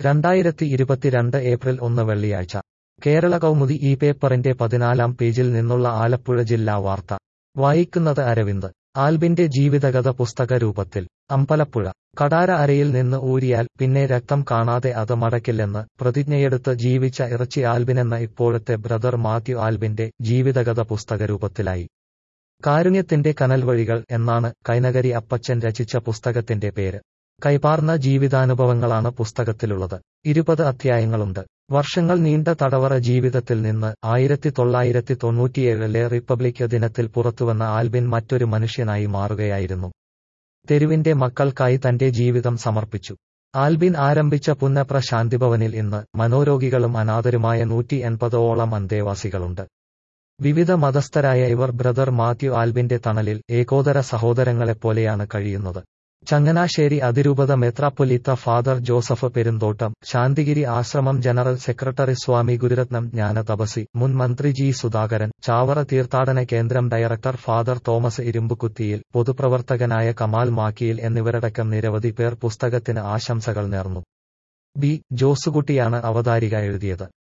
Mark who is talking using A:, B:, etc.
A: രണ്ടായിരത്തി ഇരുപത്തിരണ്ട് ഏപ്രിൽ ഒന്ന് വെള്ളിയാഴ്ച കേരള കൗമുദി ഈ പേപ്പറിന്റെ പതിനാലാം പേജിൽ നിന്നുള്ള ആലപ്പുഴ ജില്ലാ വാർത്ത വായിക്കുന്നത് അരവിന്ദ് ആൽബിന്റെ ജീവിതകഥ പുസ്തക രൂപത്തിൽ അമ്പലപ്പുഴ കടാര അരയിൽ നിന്ന് ഊരിയാൽ പിന്നെ രക്തം കാണാതെ അത് മടക്കില്ലെന്ന് പ്രതിജ്ഞയെടുത്ത് ജീവിച്ച ഇറച്ചി ആൽബിനെന്ന ഇപ്പോഴത്തെ ബ്രദർ മാത്യു ആൽബിന്റെ ജീവിതകഥ പുസ്തക രൂപത്തിലായി കാരുണ്യത്തിന്റെ കനൽവഴികൾ എന്നാണ് കൈനകരി അപ്പച്ചൻ രചിച്ച പുസ്തകത്തിന്റെ പേര് കൈപാർന്ന ജീവിതാനുഭവങ്ങളാണ് പുസ്തകത്തിലുള്ളത് ഇരുപത് അധ്യായങ്ങളുണ്ട് വർഷങ്ങൾ നീണ്ട തടവറ ജീവിതത്തിൽ നിന്ന് ആയിരത്തി തൊള്ളായിരത്തി തൊണ്ണൂറ്റിയേഴിലെ റിപ്പബ്ലിക് ദിനത്തിൽ പുറത്തുവന്ന ആൽബിൻ മറ്റൊരു മനുഷ്യനായി മാറുകയായിരുന്നു തെരുവിന്റെ മക്കൾക്കായി തന്റെ ജീവിതം സമർപ്പിച്ചു ആൽബിൻ ആരംഭിച്ച പുന്നപ്ര ശാന്തിഭവനിൽ ഇന്ന് മനോരോഗികളും അനാഥരുമായ നൂറ്റി എൺപതോളം അന്തേവാസികളുണ്ട് വിവിധ മതസ്ഥരായ ഇവർ ബ്രദർ മാത്യു ആൽബിന്റെ തണലിൽ ഏകോദര സഹോദരങ്ങളെപ്പോലെയാണ് കഴിയുന്നത് ചങ്ങനാശ്ശേരി അതിരൂപത മെത്രാപ്പൊലീത്ത ഫാദർ ജോസഫ് പെരുന്തോട്ടം ശാന്തിഗിരി ആശ്രമം ജനറൽ സെക്രട്ടറി സ്വാമി ഗുരുരത്നം ജ്ഞാന തപസി മുൻ മന്ത്രി ജി സുധാകരൻ ചാവറ തീർത്ഥാടന കേന്ദ്രം ഡയറക്ടർ ഫാദർ തോമസ് ഇരുമ്പുകുത്തിയിൽ പൊതുപ്രവർത്തകനായ കമാൽ മാക്കിയിൽ എന്നിവരടക്കം നിരവധി പേർ പുസ്തകത്തിന് ആശംസകൾ നേർന്നു ബി ജോസുകുട്ടിയാണ് അവതാരിക എഴുതിയത്